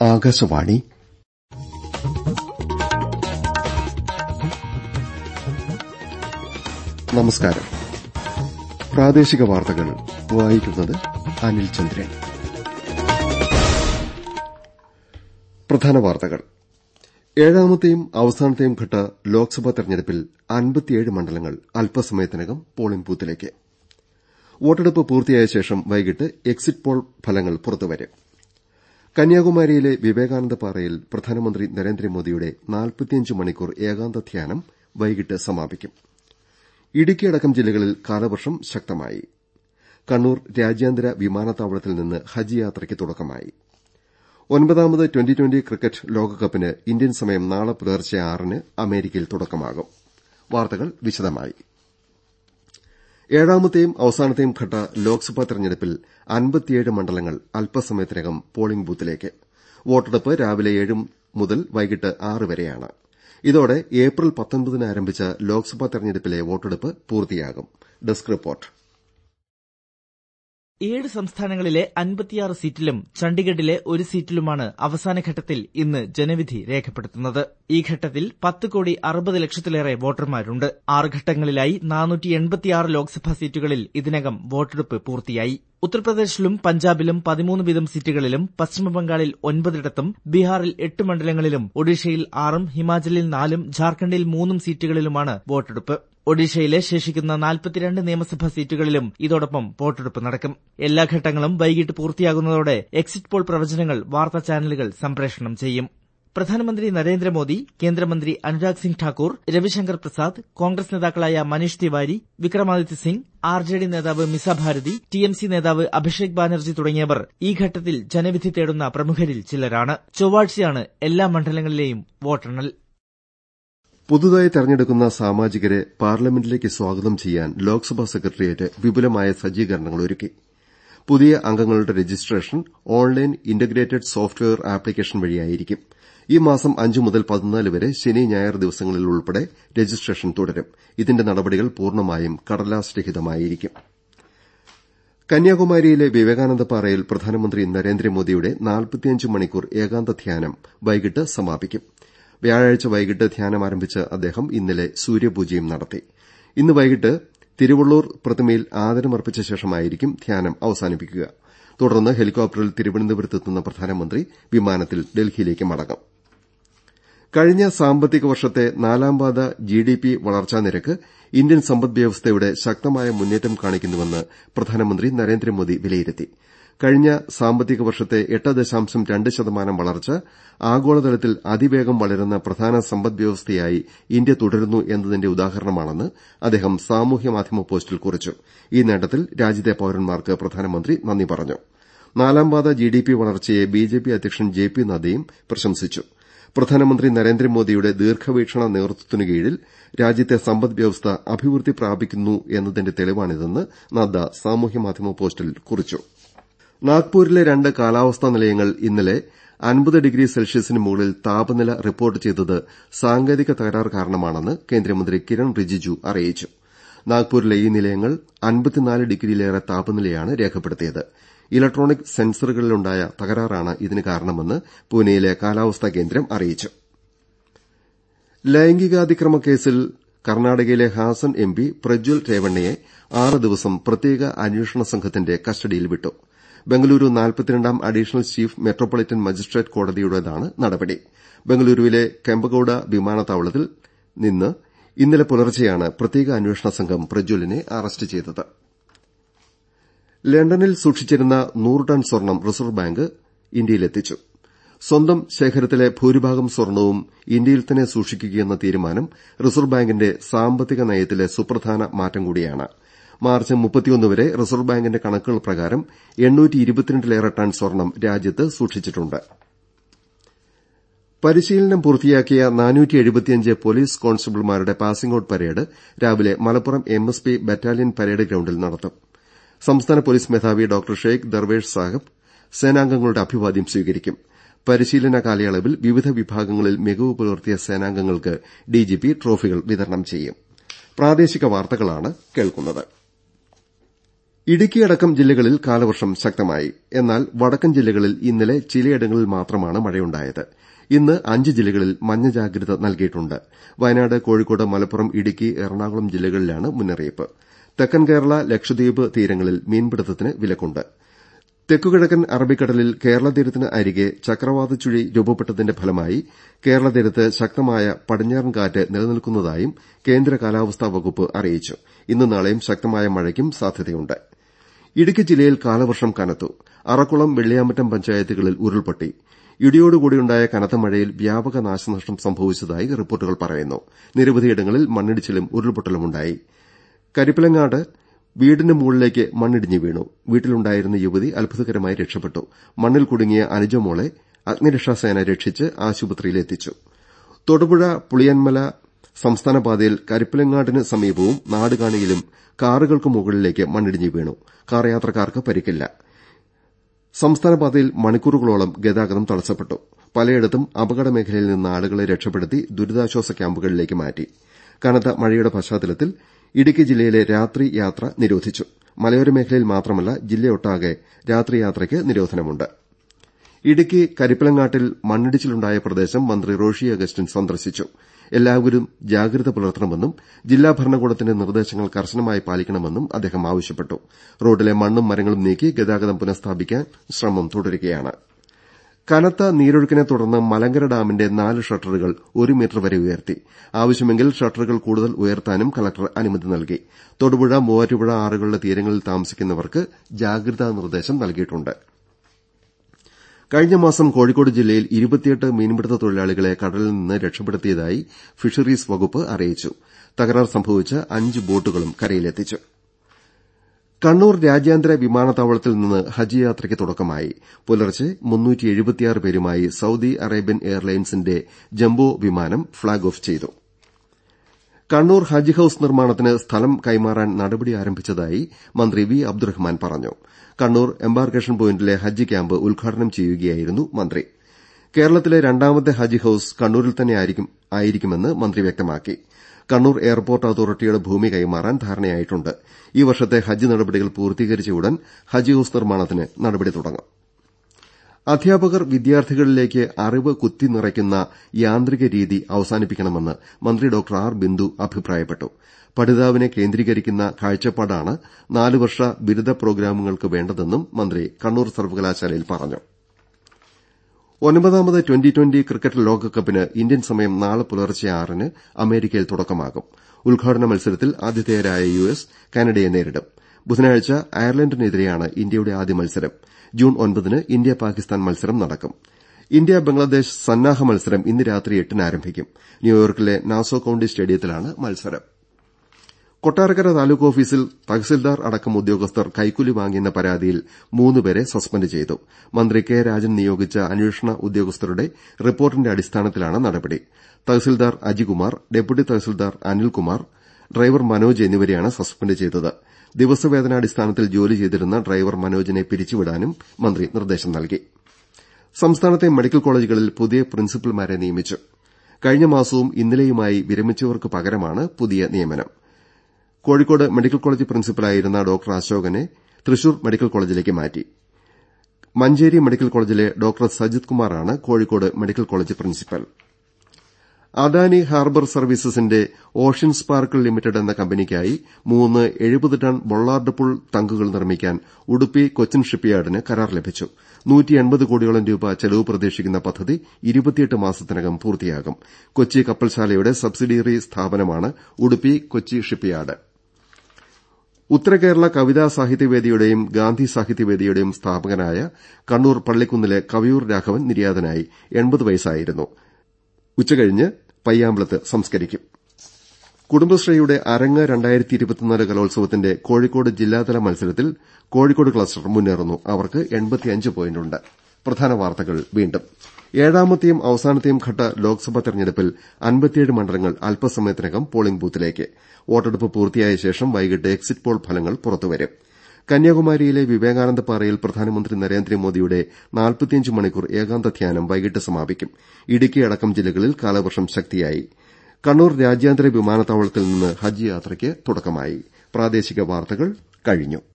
ആകാശവാണി നമസ്കാരം പ്രാദേശിക വാർത്തകൾ വായിക്കുന്നത് അനിൽ ചന്ദ്രൻ പ്രധാന വാർത്തകൾ ഏഴാമത്തെയും അവസാനത്തെയും ഘട്ട ലോക്സഭാ തെരഞ്ഞെടുപ്പിൽ അൻപത്തിയേഴ് മണ്ഡലങ്ങൾ അല്പസമയത്തിനകം പോളിംഗ് ബൂത്തിലേക്ക് വോട്ടെടുപ്പ് പൂർത്തിയായ ശേഷം വൈകിട്ട് എക്സിറ്റ് പോൾ ഫലങ്ങൾ പുറത്തുവരും കന്യാകുമാരിയിലെ വിവേകാനന്ദ പാറയിൽ പ്രധാനമന്ത്രി നരേന്ദ്രമോദിയുടെ മണിക്കൂർ ഏകാന്ത ധ്യാനം വൈകിട്ട് സമാപിക്കും ഇടുക്കി അടക്കം ജില്ലകളിൽ കാലവർഷം ശക്തമായി കണ്ണൂർ രാജ്യാന്തര വിമാനത്താവളത്തിൽ നിന്ന് ഹജ്ജ് യാത്രയ്ക്ക് തുടക്കമായി ഒൻപതാമത് ട്വന്റി ട്വന്റി ക്രിക്കറ്റ് ലോകകപ്പിന് ഇന്ത്യൻ സമയം നാളെ പുലർച്ചെ ആറിന് അമേരിക്കയിൽ തുടക്കമാകും വാർത്തകൾ വിശദമായി ഏഴാമത്തെയും അവസാനത്തെയും ഘട്ട ലോക്സഭാ തെരഞ്ഞെടുപ്പിൽ അൻപത്തിയേഴ് മണ്ഡലങ്ങൾ അല്പസമയത്തിനകം പോളിംഗ് ബൂത്തിലേക്ക് വോട്ടെടുപ്പ് രാവിലെ ഏഴ് മുതൽ വൈകിട്ട് ആറ് വരെയാണ് ഇതോടെ ഏപ്രിൽ പത്തൊൻപതിന് ആരംഭിച്ച ലോക്സഭാ തെരഞ്ഞെടുപ്പിലെ വോട്ടെടുപ്പ് പൂർത്തിയാകും ഡെസ്ക് റിപ്പോർട്ട് ഏഴ് സംസ്ഥാനങ്ങളിലെ അൻപത്തിയാറ് സീറ്റിലും ചണ്ഡിഗഡിലെ ഒരു സീറ്റിലുമാണ് അവസാനഘട്ടത്തിൽ ഇന്ന് ജനവിധി രേഖപ്പെടുത്തുന്നത് ഈ ഘട്ടത്തിൽ പത്ത് കോടി അറുപത് ലക്ഷത്തിലേറെ വോട്ടർമാരുണ്ട് ആറ് ഘട്ടങ്ങളിലായി നാനൂറ്റി എൺപത്തിയാറ് ലോക്സഭാ സീറ്റുകളിൽ ഇതിനകം വോട്ടെടുപ്പ് പൂർത്തിയായി ഉത്തർപ്രദേശിലും പഞ്ചാബിലും പതിമൂന്ന് വീതം സീറ്റുകളിലും പശ്ചിമബംഗാളിൽ ഒൻപതിടത്തും ബീഹാറിൽ എട്ട് മണ്ഡലങ്ങളിലും ഒഡീഷയിൽ ആറും ഹിമാചലിൽ നാലും ഝാർഖണ്ഡിൽ മൂന്നും സീറ്റുകളിലുമാണ് വോട്ടെടുപ്പ് ഒഡീഷയിലെ ശേഷിക്കുന്ന നാൽപ്പത്തിരണ്ട് നിയമസഭാ സീറ്റുകളിലും ഇതോടൊപ്പം വോട്ടെടുപ്പ് നടക്കും എല്ലാ ഘട്ടങ്ങളും വൈകിട്ട് പൂർത്തിയാകുന്നതോടെ എക്സിറ്റ് പോൾ പ്രവചനങ്ങൾ വാർത്താ ചാനലുകൾ സംപ്രേഷണം ചെയ്യും പ്രധാനമന്ത്രി നരേന്ദ്രമോദി കേന്ദ്രമന്ത്രി അനുരാഗ് സിംഗ് ഠാക്കൂർ രവിശങ്കർ പ്രസാദ് കോൺഗ്രസ് നേതാക്കളായ Manish Tewari Vikramaditya Singh R J D നേതാവ് Misa Bharti T M C നേതാവ് അഭിഷേക് ബാനർജി തുടങ്ങിയവർ ഈ ഘട്ടത്തിൽ ജനവിധി തേടുന്ന പ്രമുഖരിൽ ചിലരാണ് ചൊവ്വാഴ്ചയാണ് എല്ലാ മണ്ഡലങ്ങളിലെയും വോട്ടെണ്ണൽ പുതുതായി തെരഞ്ഞെടുക്കുന്ന സാമാജികരെ പാർലമെന്റിലേക്ക് സ്വാഗതം ചെയ്യാൻ ലോക്സഭാ സെക്രട്ടേറിയറ്റ് വിപുലമായ സജ്ജീകരണങ്ങൾ ഒരുക്കി പുതിയ അംഗങ്ങളുടെ registration online integrated software application വഴിയായിരിക്കും ഈ മാസം അഞ്ച് മുതൽ പതിനാല് വരെ ശനി ഞായർ ദിവസങ്ങളിൽ ഉൾപ്പെടെ രജിസ്ട്രേഷൻ തുടരും ഇതിന്റെ നടപടികൾ പൂർണ്ണമായും കടലാസ് രഹിതമായിരിക്കും കന്യാകുമാരിയിലെ വിവേകാനന്ദ പാറയിൽ പ്രധാനമന്ത്രി നരേന്ദ്രമോദിയുടെ മണിക്കൂർ ഏകാന്ത ധ്യാനം വൈകിട്ട് സമാപിക്കും വ്യാഴാഴ്ച വൈകിട്ട് ധ്യാനം ആരംഭിച്ച അദ്ദേഹം ഇന്നലെ സൂര്യപൂജയും നടത്തി ഇന്ന് വൈകിട്ട് തിരുവള്ളൂർ പ്രതിമയിൽ ആദരമർപ്പിച്ച ശേഷമായിരിക്കും ധ്യാനം അവസാനിപ്പിക്കുക തുടർന്ന് ഹെലികോപ്റ്ററിൽ തിരുവനന്തപുരത്തെത്തുന്ന പ്രധാനമന്ത്രി വിമാനത്തിൽ ഡൽഹിയിലേക്ക് മടങ്ങും കഴിഞ്ഞ സാമ്പത്തിക വർഷത്തെ നാലാംപാദ ജിഡിപി വളർച്ചാ നിരക്ക് ഇന്ത്യൻ സമ്പദ്വ്യവസ്ഥയുടെ ശക്തമായ മുന്നേറ്റം കാണിക്കുന്നുവെന്ന് പ്രധാനമന്ത്രി നരേന്ദ്രമോദി വിലയിരുത്തി കഴിഞ്ഞ സാമ്പത്തിക വർഷത്തെ എട്ട് ദശാംശം രണ്ട് ശതമാനം വളർച്ച ആഗോളതലത്തിൽ അതിവേഗം വളരുന്ന പ്രധാന സമ്പദ്വ്യവസ്ഥയായി ഇന്ത്യ തുടരുന്നു എന്നതിന്റെ ഉദാഹരണമാണെന്ന് അദ്ദേഹം സാമൂഹ്യമാധ്യമ പോസ്റ്റിൽ കുറിച്ചു ഈ നേട്ടത്തിൽ രാജ്യത്തെ പൌരന്മാർക്ക് പ്രധാനമന്ത്രി നന്ദി പറഞ്ഞു നാലാംപാദ ജിഡിപി വളർച്ചയെ ബിജെപി അധ്യക്ഷൻ ജെ പി നദ്ദയും പ്രശംസിച്ചു പ്രധാനമന്ത്രി നരേന്ദ്രമോദിയുടെ ദീർഘവീക്ഷണ നേതൃത്വത്തിനു കീഴിൽ രാജ്യത്തെ സമ്പദ്വ്യവസ്ഥ അഭിവൃദ്ധി പ്രാപിക്കുന്നു എന്നതിന്റെ തെളിവാണിതെന്ന് നദ്ദ സാമൂഹ്യമാധ്യമ പോസ്റ്റിൽ കുറിച്ചു നാഗ്പൂരിലെ രണ്ട് കാലാവസ്ഥാ നിലയങ്ങൾ ഇന്നലെ അൻപത് ഡിഗ്രി സെൽഷ്യസിന് മുകളിൽ താപനില റിപ്പോർട്ട് ചെയ്തത് സാങ്കേതിക തകരാർ കാരണമാണെന്ന് കേന്ദ്രമന്ത്രി കിരൺ റിജിജു അറിയിച്ചു നാഗ്പൂരിലെ ഈ നിലയങ്ങൾ അൻപത്തിനാല് ഡിഗ്രിയിലേറെ താപനിലയാണ് രേഖപ്പെടുത്തിയത് ഇലക്ട്രോണിക് സെൻസറുകളിലുണ്ടായ തകരാറാണ് ഇതിന് കാരണമെന്ന് പൂനെയിലെ കാലാവസ്ഥാ കേന്ദ്രം അറിയിച്ചു ലൈംഗികാതിക്രമ കേസിൽ കർണാടകയിലെ ഹാസൻ എം പി പ്രജ്വൽ രേവണ്ണയെ ആറ് ദിവസം പ്രത്യേക അന്വേഷണ സംഘത്തിന്റെ കസ്റ്റഡിയിൽ വിട്ടു ബംഗളൂരു നാൽപ്പത്തിരണ്ടാം അഡീഷണൽ ചീഫ് മെട്രോപൊളിറ്റൻ മജിസ്ട്രേറ്റ് കോടതിയുടേതാണ് നടപടി ബംഗളൂരുവിലെ കെമ്പഗൌഡ വിമാനത്താവളത്തിൽ നിന്ന് ഇന്നലെ പുലർച്ചെയാണ് പ്രത്യേക അന്വേഷണ സംഘം പ്രജ്വലിനെ അറസ്റ്റ് ചെയ്തത് ലണ്ടനിൽ സൂക്ഷിച്ചിരുന്ന നൂറ് ടൺ സ്വർണം റിസർവ് ബാങ്ക് ഇന്ത്യയിലെത്തിച്ചു സ്വന്തം ശേഖരത്തിലെ ഭൂരിഭാഗം സ്വർണവും ഇന്ത്യയിൽ തന്നെ സൂക്ഷിക്കുകയെന്ന തീരുമാനം റിസർവ് ബാങ്കിന്റെ സാമ്പത്തിക നയത്തിലെ സുപ്രധാന മാറ്റം കൂടിയാണ് മാർച്ച് മുപ്പത്തിയൊന്ന് വരെ റിസർവ് ബാങ്കിന്റെ കണക്കുകൾ പ്രകാരം ലേറെ ടൺ സ്വർണം രാജ്യത്ത് സൂക്ഷിച്ചിട്ടുണ്ട് പരിശീലനം പൂർത്തിയാക്കിയ പോലീസ് കോൺസ്റ്റബിൾമാരുടെ പാസിംഗ് ഔട്ട് പരേഡ് രാവിലെ Malappuram M S P battalion parade ഗ്രൌണ്ടിൽ നടത്തും സംസ്ഥാന പോലീസ് മേധാവി ഡോക്ടർ ഷെയ്ഖ് ദർവേഷ് സാഹിബ് സേനാംഗങ്ങളുടെ അഭിവാദ്യം സ്വീകരിക്കും പരിശീലന കാലയളവിൽ വിവിധ വിഭാഗങ്ങളിൽ മികവ് പുലർത്തിയ സേനാംഗങ്ങൾക്ക് ഡിജിപി ട്രോഫികൾ വിതരണം ചെയ്യും ഇടുക്കിയടക്കം ജില്ലകളിൽ കാലവർഷം ശക്തമായി എന്നാൽ വടക്കൻ ജില്ലകളിൽ ഇന്നലെ ചിലയിടങ്ങളിൽ മാത്രമാണ് മഴയുണ്ടായത് ഇന്ന് അഞ്ച് ജില്ലകളിൽ മഞ്ഞ ജാഗ്രത നൽകിയിട്ടുണ്ട് വയനാട് കോഴിക്കോട് മലപ്പുറം ഇടുക്കി എറണാകുളം ജില്ലകളിലാണ് മുന്നറിയിപ്പ് തെക്കൻ കേരള ലക്ഷദ്വീപ് തീരങ്ങളിൽ മീൻപിടുത്തത്തിന് വിലക്കുണ്ട് തെക്കുകിഴക്കൻ അറബിക്കടലിൽ കേരള തീരത്തിന് അരികെ ചക്രവാത ചുഴി രൂപപ്പെട്ടതിന്റെ ഫലമായി കേരള തീരത്ത് ശക്തമായ പടിഞ്ഞാറൻ കാറ്റ് നിലനിൽക്കുന്നതായും കേന്ദ്ര കാലാവസ്ഥാ വകുപ്പ് അറിയിച്ചു ഇന്നും നാളെയും ശക്തമായ മഴയ്ക്കും സാധ്യതയുണ്ട് ഇടുക്കി ജില്ലയിൽ കാലവർഷം കനത്തു അറക്കുളം വെള്ളിയാമറ്റം പഞ്ചായത്തുകളിൽ ഉരുൾപൊട്ടി ഇടിയോടുകൂടിയുണ്ടായ കനത്ത മഴയിൽ വ്യാപക നാശനഷ്ടം സംഭവിച്ചതായി റിപ്പോർട്ടുകൾ പറയുന്നു നിരവധിയിടങ്ങളിൽ മണ്ണിടിച്ചിലും ഉരുൾപൊട്ടലുമുണ്ടായി കരിപ്പിലങ്ങാട് വീടിന് മുകളിലേക്ക് മണ്ണിടിഞ്ഞു വീണു വീട്ടിലുണ്ടായിരുന്ന യുവതി അത്ഭുതകരമായി രക്ഷപ്പെട്ടു മണ്ണിൽ കുടുങ്ങിയ അനുജമോളെ അഗ്നിരക്ഷാസേന രക്ഷിച്ച് ആശുപത്രിയിലെത്തിച്ചു തൊടുപുഴ പുളിയന്മല സംസ്ഥാന പാതയിൽ കരിപ്പിലങ്ങാടിന് സമീപവും നാടുകാണിയിലും കാറുകൾക്ക് മുകളിലേക്ക് മണ്ണിടിഞ്ഞു വീണു കാർ യാത്രക്കാർക്ക് പരിക്കില്ല സംസ്ഥാന പാതയിൽ മണിക്കൂറുകളോളം ഗതാഗതം തടസ്സപ്പെട്ടു പലയിടത്തും അപകട മേഖലയിൽ നിന്ന് ആളുകളെ രക്ഷപ്പെടുത്തി ദുരിതാശ്വാസ ക്യാമ്പുകളിലേക്ക് മാറ്റി കനത്ത മഴയുടെ പശ്ചാത്തലത്തിൽ ഇടുക്കി ജില്ലയിലെ രാത്രി യാത്ര നിരോധിച്ചു മലയോര മേഖലയിൽ മാത്രമല്ല ജില്ലയൊട്ടാകെ രാത്രി യാത്രയ്ക്ക് നിരോധനമുണ്ട് ഇടുക്കി കരിപ്പിലങ്ങാട്ടിൽ മണ്ണിടിച്ചിലുണ്ടായ പ്രദേശം മന്ത്രി റോഷി അഗസ്റ്റിൻ സന്ദർശിച്ചു എല്ലാവരും ജാഗ്രത പുലർത്തണമെന്നും ജില്ലാ ഭരണകൂടത്തിന്റെ നിർദ്ദേശങ്ങൾ കർശനമായി പാലിക്കണമെന്നും അദ്ദേഹം ആവശ്യപ്പെട്ടു റോഡിലെ മണ്ണും മരങ്ങളും നീക്കി ഗതാഗതം പുനഃസ്ഥാപിക്കാൻ ശ്രമം തുടരുകയാണ് കനത്ത നീരൊഴുക്കിനെ തുടർന്ന് മലങ്കര ഡാമിന്റെ നാല് ഷട്ടറുകൾ ഒരു മീറ്റർ വരെ ഉയർത്തി ആവശ്യമെങ്കിൽ ഷട്ടറുകൾ കൂടുതൽ ഉയർത്താനും കലക്ടർ അനുമതി നൽകി തൊടുപുഴ മൂവാറ്റുപുഴ ആറുകളുടെ തീരങ്ങളിൽ താമസിക്കുന്നവർക്ക് ജാഗ്രതാ നിർദ്ദേശം നൽകിയിട്ടുണ്ട് കഴിഞ്ഞ മാസം കോഴിക്കോട് ജില്ലയിൽ ഇരുപത്തിയെട്ട് മീൻപിടുത്ത തൊഴിലാളികളെ കടലിൽ നിന്ന് രക്ഷപ്പെടുത്തിയതായി ഫിഷറീസ് വകുപ്പ് അറിയിച്ചു തകരാർ സംഭവിച്ച അഞ്ച് ബോട്ടുകളും കരയിലെത്തിച്ചു കണ്ണൂർ രാജ്യാന്തര വിമാനത്താവളത്തിൽ നിന്ന് ഹജ്ജ് യാത്രയ്ക്ക് തുടക്കമായി പുലർച്ചെ പേരുമായി സൌദി അറേബ്യൻ എയർലൈൻസിന്റെ ജംബോ വിമാനം ഫ്ളാഗ് ഓഫ് ചെയ്തു കണ്ണൂർ ഹജ്ജ് ഹൌസ് നിർമ്മാണത്തിന് സ്ഥലം കൈമാറാൻ നടപടി ആരംഭിച്ചതായി മന്ത്രി വി അബ്ദുറഹ്മാൻ പറഞ്ഞു കണ്ണൂർ എംബാർക്കേഷൻ പോയിന്റിലെ ഹജ്ജ് ക്യാമ്പ് ഉദ്ഘാടനം ചെയ്യുകയായിരുന്നു മന്ത്രി കേരളത്തിലെ രണ്ടാമത്തെ ഹജ്ജ് ഹൌസ് കണ്ണൂരിൽ തന്നെ ആയിരിക്കുമെന്ന് മന്ത്രി വ്യക്തമാക്കി കണ്ണൂർ എയർപോർട്ട് അതോറിറ്റിയുടെ ഭൂമി കൈമാറാൻ ധാരണയായിട്ടുണ്ട് ഈ വർഷത്തെ ഹജ്ജ് നടപടികൾ പൂർത്തീകരിച്ച ഉടൻ ഹജ്ജ് ഹൌസ് നിർമ്മാണത്തിന് നടപടി തുടങ്ങും അധ്യാപകർ വിദ്യാർത്ഥികളിലേക്ക് അറിവ് കുത്തിനിറയ്ക്കുന്ന യാന്ത്രിക രീതി അവസാനിപ്പിക്കണമെന്ന് മന്ത്രി ഡോക്ടർ ആർ ബിന്ദു അഭിപ്രായപ്പെട്ടു പഠിതാവിനെ കേന്ദ്രീകരിക്കുന്ന കാഴ്ചപ്പാടാണ് നാലുവർഷ ബിരുദ പ്രോഗ്രാമുകൾക്ക് വേണ്ടതെന്നും മന്ത്രി കണ്ണൂർ സർവകലാശാലയിൽ പറഞ്ഞു ഒൻപതാമത് ട്വന്റി ട്വന്റി ക്രിക്കറ്റ് ലോകകപ്പിന് ഇന്ത്യൻ സമയം നാളെ പുലർച്ചെ ആറിന് അമേരിക്കയിൽ തുടക്കമാകും ഉദ്ഘാടന മത്സരത്തിൽ ആതിഥേയരായ യു എസ് കാനഡയെ നേരിടും ബുധനാഴ്ച അയർലൻഡിനെതിരെയാണ് ഇന്ത്യയുടെ ആദ്യ മത്സരം ജൂൺ ഒൻപതിന് ഇന്ത്യ പാകിസ്ഥാൻ മത്സരം നടക്കും ഇന്ത്യ ബംഗ്ലാദേശ് സന്നാഹ മത്സരം ഇന്ന് രാത്രി എട്ടിന് ആരംഭിക്കും ന്യൂയോർക്കിലെ നാസോ കൌണ്ടി സ്റ്റേഡിയത്തിലാണ് മത്സരം കൊട്ടാരക്കര താലൂക്ക് ഓഫീസിൽ തഹസിൽദാർ അടക്കം ഉദ്യോഗസ്ഥർ കൈക്കൂലി വാങ്ങിയെന്ന പരാതിയിൽ മൂന്നുപേരെ സസ്പെൻഡ് ചെയ്തു മന്ത്രി കെ രാജൻ നിയോഗിച്ച അന്വേഷണ ഉദ്യോഗസ്ഥരുടെ റിപ്പോർട്ടിന്റെ അടിസ്ഥാനത്തിലാണ് നടപടി തഹസിൽദാർ അജികുമാർ ഡെപ്യൂട്ടി തഹസിൽദാർ അനിൽകുമാർ ഡ്രൈവർ മനോജ് എന്നിവരെയാണ് സസ്പെൻഡ് ചെയ്തത് ദിവസവേതനാടിസ്ഥാനത്തിൽ ജോലി ചെയ്തിരുന്ന ഡ്രൈവർ മനോജിനെ പിരിച്ചുവിടാനും മന്ത്രി നിർദ്ദേശം നൽകി സംസ്ഥാനത്തെ മെഡിക്കൽ കോളേജുകളിൽ പുതിയ പ്രിൻസിപ്പൽമാരെ നിയമിച്ചു കഴിഞ്ഞ മാസവും ഇന്നലെയുമായി വിരമിച്ചവർക്ക് പകരമാണ് പുതിയ നിയമനം കോഴിക്കോട് മെഡിക്കൽ കോളേജ് പ്രിൻസിപ്പലായിരുന്ന ഡോക്ടർ അശോകനെ തൃശൂർ മെഡിക്കൽ കോളേജിലേക്ക് മാറ്റി മഞ്ചേരി മെഡിക്കൽ കോളേജിലെ ഡോക്ടർ സജിത് കുമാറാണ് Kozhikode medical college principal Adani harbour സർവീസസിന്റെ ഓഷ്യൻ സ്പാർക്കിൾ ലിമിറ്റഡ് എന്ന കമ്പനിക്കായി മൂന്ന് എഴുപത് ടൺ ബൊള്ളാർഡ് പുൾ ടങ്കുകൾ നിർമ്മിക്കാൻ ഉടുപ്പി കൊച്ചിൻ ഷിപ്പ്യാർഡിന് കരാർ ലഭിച്ചു കോടിയോളം രൂപ ചെലവ് പ്രതീക്ഷിക്കുന്ന പദ്ധതി ഇരുപത്തിയെട്ട് മാസത്തിനകം പൂർത്തിയാകും കൊച്ചി കപ്പൽശാലയുടെ സബ്സിഡിയറി സ്ഥാപനമാണ് ഉടുപ്പി കൊച്ചി ഷിപ്പ്യാർഡ് ഉത്തരകേരള കവിതാ സാഹിത്യവേദിയുടെയും ഗാന്ധി സാഹിത്യവേദിയുടെയും സ്ഥാപകനായ കണ്ണൂർ പള്ളിക്കുന്നിലെ കവിയൂർ രാഘവൻ നിര്യാതനായി വയസ്സായിരുന്നു ഉച്ചകഴിഞ്ഞ് പയ്യാമ്പലത്ത് സംസ്കരിക്കും കുടുംബശ്രീയുടെ അരങ്ങ് കലോത്സവത്തിന്റെ കോഴിക്കോട് ജില്ലാതല മത്സരത്തിൽ കോഴിക്കോട് ക്ലസ്റ്റർ മുന്നേറുന്നു അവർക്ക് പോയിന്റുണ്ട് പ്രധാന വാർത്തകൾ വീണ്ടും ഏഴാമത്തെയും അവസാനത്തെയും ഘട്ട ലോക്സഭാ തെരഞ്ഞെടുപ്പിൽ അൻപത്തിയേഴ് മണ്ഡലങ്ങൾ അല്പസമയത്തിനകം പോളിംഗ് ബൂത്തിലേക്ക് വോട്ടെടുപ്പ് പൂർത്തിയായ ശേഷം വൈകിട്ട് എക്സിറ്റ് പോൾ ഫലങ്ങൾ പുറത്തുവരും കന്യാകുമാരിയിലെ വിവേകാനന്ദ പാറയിൽ പ്രധാനമന്ത്രി നരേന്ദ്രമോദിയുടെ നാൽപ്പത്തിയഞ്ച് മണിക്കൂർ ഏകാന്ത ധ്യാനം വൈകിട്ട് സമാപിക്കും ഇടുക്കി അടക്കം ജില്ലകളിൽ കാലവർഷം ശക്തിയായി കണ്ണൂർ രാജ്യാന്തര വിമാനത്താവളത്തിൽ നിന്ന് ഹജ്ജ് യാത്രയ്ക്ക് തുടക്കമായി പ്രാദേശിക വാർത്തകൾ കഴിഞ്ഞു